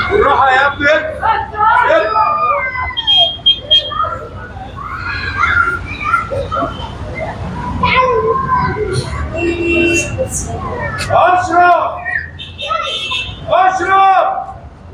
بالراحه يا ابني ابني. اشرب اشرب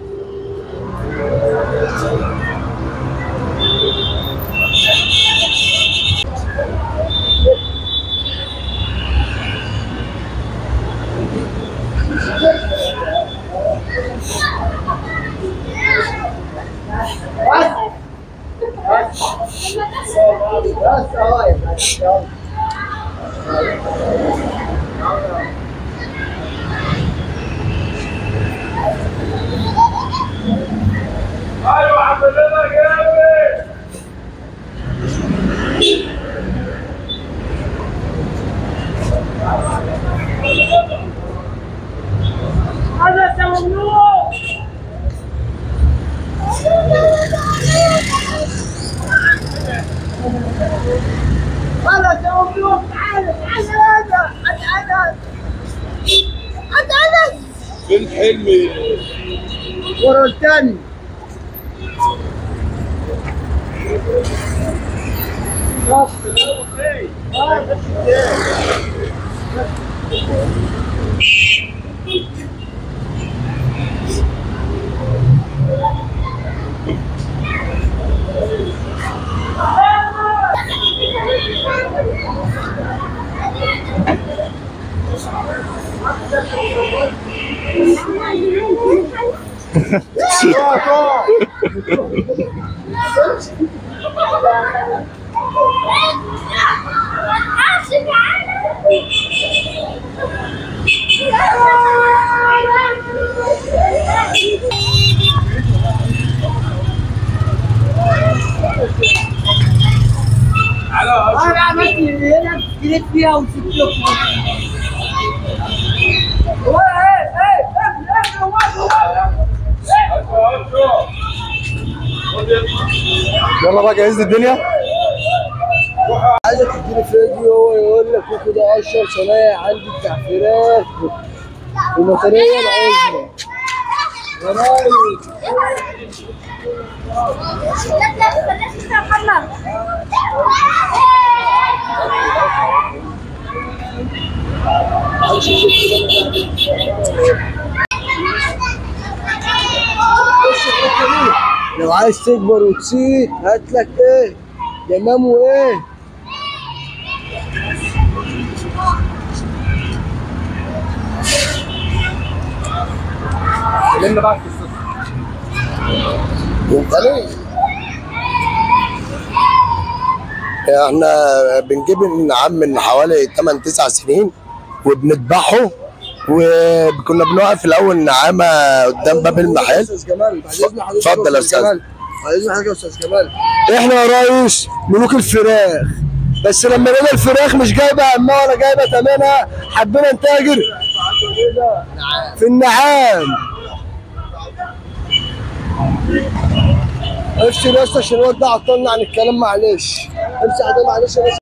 بس اهو يلا ايوه حملنا جامد هذا ممنوع هذا ممنوع تعال تعال هذا تعال تعال فين حلمي ورا الثاني انا عملت هنا جريت فيها وسبت لكم يلا بقى جهزت الدنيا عايزك تديني فيديو هو يقول لك كوكو ده اشهر صنايع عندي بتاع فراخ ومطريه انا عايزها يا رايس لو عايز تكبر وتسيد هات لك ايه جمام وايه لنا بقى القصه انت ليه؟ احنا بنجيب النعام من حوالي 8 9 سنين وبنذبحه وكنا بنوقف الاول نعامه قدام باب المحل استاذ جمال بعد اذن حضرتك اتفضل يا أستاذ أستاذ. جمال. بعد اذن حضرتك يا استاذ جمال احنا يا ريس ملوك الفراخ بس لما لقينا الفراخ مش جايبه همها ولا جايبه ثمنها حبينا نتاجر في النعام افشل يا اسطى عشان الواد ده عطلنا عن الكلام معلش امسح ده معلش يا باشا